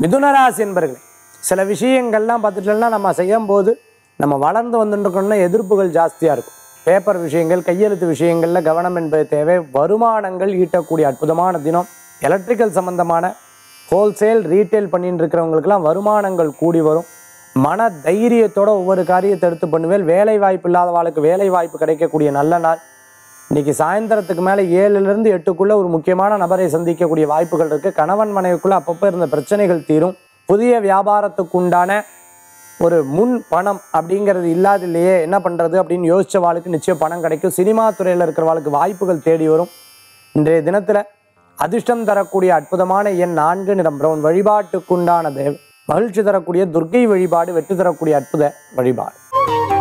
மிதுனராசி என்பர்களே சில விஷயங்கள்லாம் பார்த்துட்டோம்னா நம்ம செய்யும் போது நம்ம வளர்ந்து வந்துட்டுருக்கோம்னா எதிர்ப்புகள் ஜாஸ்தியாக இருக்கும் பேப்பர் விஷயங்கள் கையெழுத்து விஷயங்களில் கவனம் என்பது தேவை வருமானங்கள் ஈட்டக்கூடிய அற்புதமான தினம் எலக்ட்ரிக்கல் சம்பந்தமான ஹோல்சேல் ரீட்டைல் பண்ணிட்டு இருக்கிறவங்களுக்கெல்லாம் வருமானங்கள் கூடி வரும் மன தைரியத்தோட ஒவ்வொரு காரியத்தை எடுத்து பண்ணுவேன் வேலை வாய்ப்பு இல்லாதவாளுக்கு வேலை வாய்ப்பு கிடைக்கக்கூடிய நல்ல நாள் இன்னைக்கு சாயந்தரத்துக்கு மேலே ஏழுலேருந்து எட்டுக்குள்ள ஒரு முக்கியமான நபரை சந்திக்கக்கூடிய வாய்ப்புகள் இருக்கு கணவன் மனைவிக்குள்ள அப்பப்போ இருந்த பிரச்சனைகள் தீரும் புதிய வியாபாரத்துக்கு உண்டான ஒரு முன் பணம் அப்படிங்கிறது இல்லாத இல்லையே என்ன பண்றது அப்படின்னு யோசிச்ச வாளுக்கு நிச்சயம் பணம் கிடைக்கும் சினிமா துறையில் இருக்கிறவாளுக்கு வாய்ப்புகள் தேடி வரும் இன்றைய தினத்துல அதிர்ஷ்டம் தரக்கூடிய அற்புதமான எண் நான்கு நிறம் பிரவுன் வழிபாட்டுக்குண்டான தேவ மகிழ்ச்சி தரக்கூடிய துர்க்கை வழிபாடு வெற்றி தரக்கூடிய அற்புத வழிபாடு